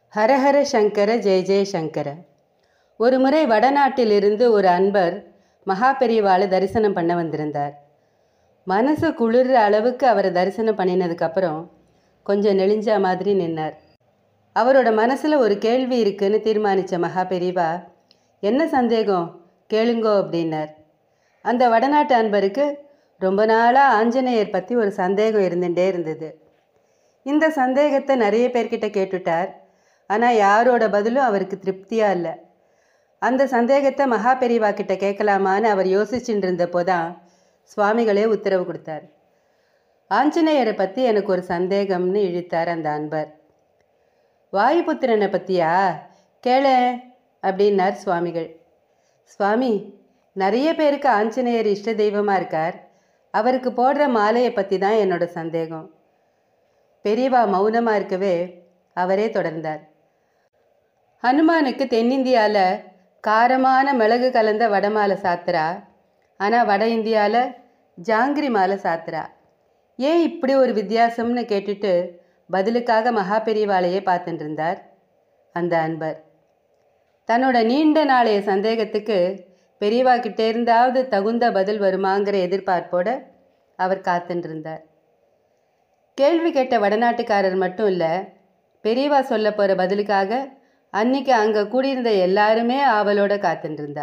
ஹரஹர சங்கர ஜெய ஜெய சங்கர ஒரு முறை வடநாட்டிலிருந்து ஒரு அன்பர் மகா பெரியவாளை தரிசனம் பண்ண வந்திருந்தார் மனசு குளிர்ற அளவுக்கு அவரை தரிசனம் பண்ணினதுக்கப்புறம் கொஞ்சம் நெளிஞ்ச மாதிரி நின்னார் அவரோட மனசில் ஒரு கேள்வி இருக்குன்னு தீர்மானித்த மகா பெரியவா என்ன சந்தேகம் கேளுங்கோ அப்படின்னார் அந்த வடநாட்டு அன்பருக்கு ரொம்ப நாளாக ஆஞ்சநேயர் பற்றி ஒரு சந்தேகம் இருந்துகிட்டே இருந்தது இந்த சந்தேகத்தை நிறைய பேர்கிட்ட கேட்டுட்டார் ஆனால் யாரோட பதிலும் அவருக்கு திருப்தியாக இல்லை அந்த சந்தேகத்தை மகா பெரியவா கிட்ட கேட்கலாமான்னு அவர் யோசிச்சுட்டு இருந்தப்போ தான் சுவாமிகளே உத்தரவு கொடுத்தார் ஆஞ்சநேயரை பற்றி எனக்கு ஒரு சந்தேகம்னு இழுத்தார் அந்த அன்பர் வாயுபுத்திரனை பற்றியா கேள அப்படின்னார் சுவாமிகள் சுவாமி நிறைய பேருக்கு ஆஞ்சநேயர் இஷ்ட தெய்வமாக இருக்கார் அவருக்கு போடுற மாலையை பற்றி தான் என்னோட சந்தேகம் பெரியவா மௌனமாக இருக்கவே அவரே தொடர்ந்தார் ஹனுமானுக்கு தென்னிந்தியாவில் காரமான மிளகு கலந்த வடமாலை சாத்துறா ஆனால் வட இந்தியாவில் ஜாங்கிரி மாலை சாத்துறா ஏன் இப்படி ஒரு வித்தியாசம்னு கேட்டுட்டு பதிலுக்காக மகா பெரியவாளையே பார்த்துட்டு இருந்தார் அந்த அன்பர் தன்னோட நீண்ட நாளைய சந்தேகத்துக்கு பெரியவா கிட்டே இருந்தாவது தகுந்த பதில் வருமாங்கிற எதிர்பார்ப்போட அவர் காத்துட்டு இருந்தார் கேள்வி கேட்ட வடநாட்டுக்காரர் மட்டும் இல்லை பெரியவா சொல்ல போகிற பதிலுக்காக அன்னைக்கு அங்கே கூடியிருந்த எல்லாருமே ஆவலோட காத்துட்டு இருந்தா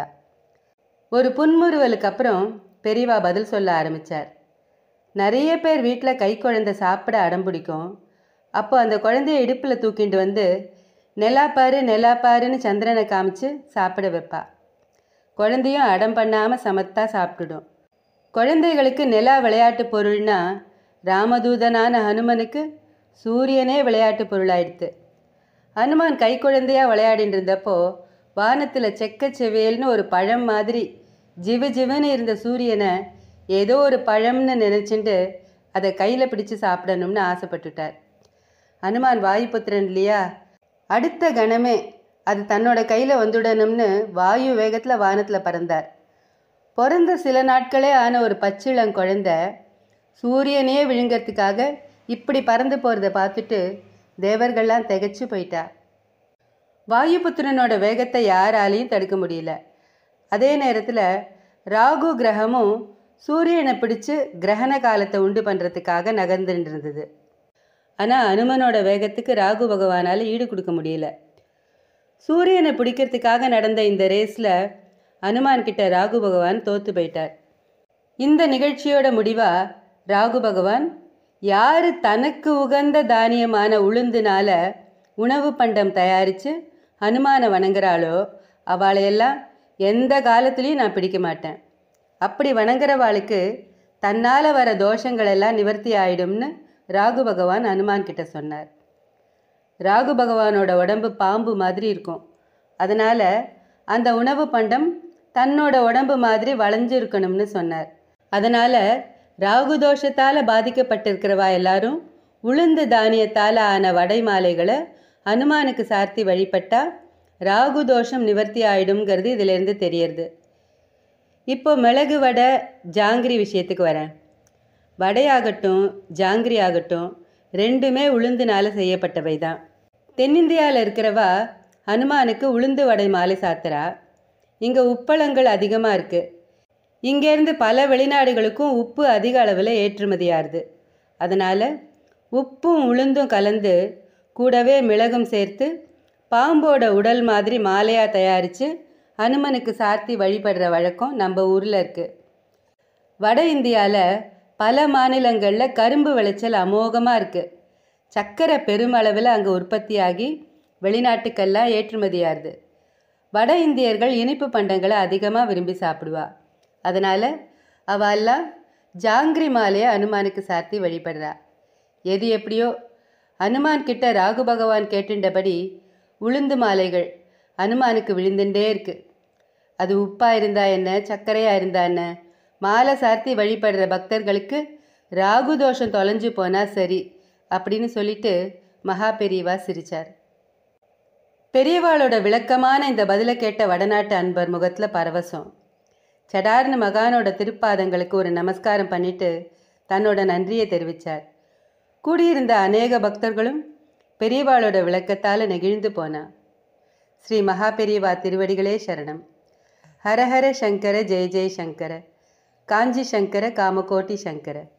ஒரு புன்முறுவலுக்கு அப்புறம் பெரியவா பதில் சொல்ல ஆரம்பித்தார் நிறைய பேர் வீட்டில் கை குழந்தை சாப்பிட அடம் பிடிக்கும் அப்போ அந்த குழந்தைய இடுப்பில் தூக்கிட்டு வந்து நெலாப்பாரு நெலாப்பாருன்னு சந்திரனை காமிச்சு சாப்பிட வைப்பா குழந்தையும் அடம் பண்ணாமல் சமத்தா சாப்பிட்டுடும் குழந்தைகளுக்கு நிலா விளையாட்டு பொருள்னா ராமதூதனான ஹனுமனுக்கு சூரியனே விளையாட்டு பொருளாயிடுத்து ஹனுமான் கை குழந்தையா விளையாடிட்டு இருந்தப்போ வானத்தில் செக்க செவேல்னு ஒரு பழம் மாதிரி ஜிவு ஜிவுன்னு இருந்த சூரியனை ஏதோ ஒரு பழம்னு நினச்சிட்டு அதை கையில் பிடிச்சு சாப்பிடணும்னு ஆசைப்பட்டுட்டார் ஹனுமான் வாயுபுத்திரன் இல்லையா அடுத்த கணமே அது தன்னோட கையில் வந்துடணும்னு வாயு வேகத்தில் வானத்தில் பறந்தார் பிறந்த சில நாட்களே ஆன ஒரு பச்சிளம் குழந்த சூரியனே விழுங்கிறதுக்காக இப்படி பறந்து போகிறத பார்த்துட்டு தேவர்கள்லாம் திகைச்சு போயிட்டா வாயுபுத்திரனோட வேகத்தை யாராலையும் தடுக்க முடியல அதே நேரத்தில் ராகு கிரகமும் சூரியனை பிடிச்சு கிரகண காலத்தை உண்டு பண்ணுறதுக்காக நகர்ந்துட்டு இருந்தது ஆனால் அனுமனோட வேகத்துக்கு ராகு பகவானால் ஈடு கொடுக்க முடியல சூரியனை பிடிக்கிறதுக்காக நடந்த இந்த ரேஸில் அனுமான் கிட்ட ராகு பகவான் தோத்து போயிட்டார் இந்த நிகழ்ச்சியோட முடிவா ராகு பகவான் யார் தனக்கு உகந்த தானியமான உளுந்துனால உணவு பண்டம் தயாரித்து ஹனுமானை வணங்குறாளோ அவளையெல்லாம் எந்த காலத்துலேயும் நான் பிடிக்க மாட்டேன் அப்படி வணங்குறவாளுக்கு தன்னால் வர தோஷங்கள் எல்லாம் நிவர்த்தி ஆயிடும்னு ராகு பகவான் ஹனுமான் கிட்ட சொன்னார் ராகு பகவானோட உடம்பு பாம்பு மாதிரி இருக்கும் அதனால் அந்த உணவு பண்டம் தன்னோட உடம்பு மாதிரி வளைஞ்சு இருக்கணும்னு சொன்னார் அதனால் ராகு தோஷத்தால் பாதிக்கப்பட்டிருக்கிறவா எல்லாரும் உளுந்து தானியத்தால் ஆன வடை மாலைகளை ஹனுமானுக்கு சார்த்தி வழிபட்டா ராகு தோஷம் நிவர்த்தி ஆயிடும்ங்கிறது இதிலேருந்து தெரியறது இப்போ மிளகு வடை ஜாங்கிரி விஷயத்துக்கு வரேன் வடையாகட்டும் ஜாங்கிரி ஆகட்டும் ரெண்டுமே உளுந்துனால செய்யப்பட்டவை தான் தென்னிந்தியாவில் இருக்கிறவா ஹனுமானுக்கு உளுந்து வடை மாலை சாத்துறா இங்கே உப்பளங்கள் அதிகமாக இருக்குது இங்கேருந்து பல வெளிநாடுகளுக்கும் உப்பு அதிக அளவில் ஏற்றுமதியாகுது அதனால் உப்பும் உளுந்தும் கலந்து கூடவே மிளகும் சேர்த்து பாம்போட உடல் மாதிரி மாலையாக தயாரித்து ஹனுமனுக்கு சாத்தி வழிபடுற வழக்கம் நம்ம ஊரில் இருக்குது வட இந்தியாவில் பல மாநிலங்களில் கரும்பு விளைச்சல் அமோகமாக இருக்குது சர்க்கரை பெருமளவில் அங்கே உற்பத்தியாகி வெளிநாட்டுக்கெல்லாம் ஏற்றுமதியாகுது வட இந்தியர்கள் இனிப்பு பண்டங்களை அதிகமாக விரும்பி சாப்பிடுவா அதனால் அவெல்லாம் ஜாங்கிரி மாலையை அனுமானுக்கு சாத்தி வழிபடுறா எது எப்படியோ அனுமான் கிட்ட ராகு பகவான் கேட்டுண்டபடி உளுந்து மாலைகள் அனுமானுக்கு விழுந்துட்டே இருக்கு அது உப்பா இருந்தா என்ன சர்க்கரையா இருந்தா என்ன மாலை சார்த்தி வழிபடுற பக்தர்களுக்கு ராகு தோஷம் தொலைஞ்சு போனா சரி அப்படின்னு சொல்லிட்டு மகா பெரியவா சிரிச்சார் பெரியவாளோட விளக்கமான இந்த பதிலை கேட்ட வடநாட்டு அன்பர் முகத்தில் பரவசம் சடார்னு மகானோட திருப்பாதங்களுக்கு ஒரு நமஸ்காரம் பண்ணிட்டு தன்னோட நன்றியை தெரிவித்தார் கூடியிருந்த அநேக பக்தர்களும் பெரியவாளோட விளக்கத்தால் நெகிழ்ந்து போனா ஸ்ரீ மகா பெரியவா திருவடிகளே சரணம் ஹரஹர சங்கர ஜெய ஜெய சங்கர காஞ்சி சங்கர காமகோட்டி சங்கர